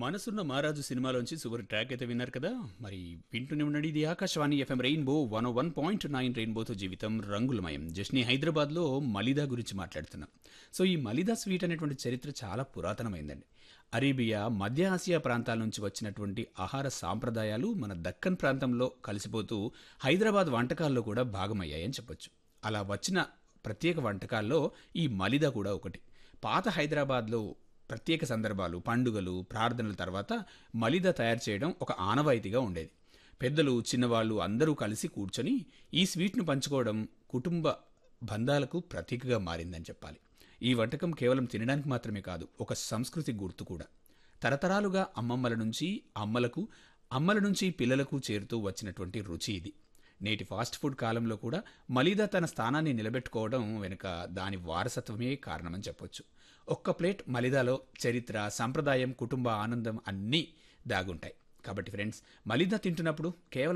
మనసున్న మారాజు సినిమాలోంచి super track అయితే విన్నారు కదా మరి వింటూనే ఉండండి ఇది Akashvani FM rainbow one one point nine రెయిన్బోతో జీవితం రంగులమయం జస్ని హైదరాబాద్లో మలిదా గురించి మాట్లాడుతున్నాం సో ఈ మలిదా స్వీట్ అనేటువంటి చరిత్ర చాలా పురాతనమైందండి అరేబియా మధ్య ఆసియా ప్రాంతాల నుంచి వచ్చినటువంటి ఆహార సాంప్రదాయాలు మన దక్కన్ ప్రాంతంలో కలిసిపోతూ హైదరాబాద్ వంటకాల్లో కూడా భాగమయ్యాయని చెప్పొచ్చు అలా వచ్చిన ప్రత్యేక వంటకాల్లో ఈ మలిదా కూడా ఒకటి పాత హైదరాబాద్లో ప్రత్యేక సందర్భాలు పండుగలు ప్రార్థనల తర్వాత మలిద తయారు చేయడం ఒక ఆనవాయితీగా ఉండేది పెద్దలు చిన్నవాళ్ళు అందరూ కలిసి కూర్చొని ఈ స్వీట్ను పంచుకోవడం కుటుంబ బంధాలకు ప్రతీకగా మారిందని చెప్పాలి ఈ వంటకం కేవలం తినడానికి మాత్రమే కాదు ఒక సంస్కృతి గుర్తు కూడా తరతరాలుగా అమ్మమ్మల నుంచి అమ్మలకు అమ్మల నుంచి పిల్లలకు చేరుతూ వచ్చినటువంటి రుచి ఇది నేటి ఫాస్ట్ ఫుడ్ కాలంలో కూడా మలీదా తన స్థానాన్ని నిలబెట్టుకోవడం వెనుక దాని వారసత్వమే కారణమని చెప్పొచ్చు ఒక్క ప్లేట్ మలిదాలో చరిత్ర సంప్రదాయం కుటుంబ ఆనందం అన్నీ దాగుంటాయి కాబట్టి ఫ్రెండ్స్ మలిదా తింటున్నప్పుడు కేవలం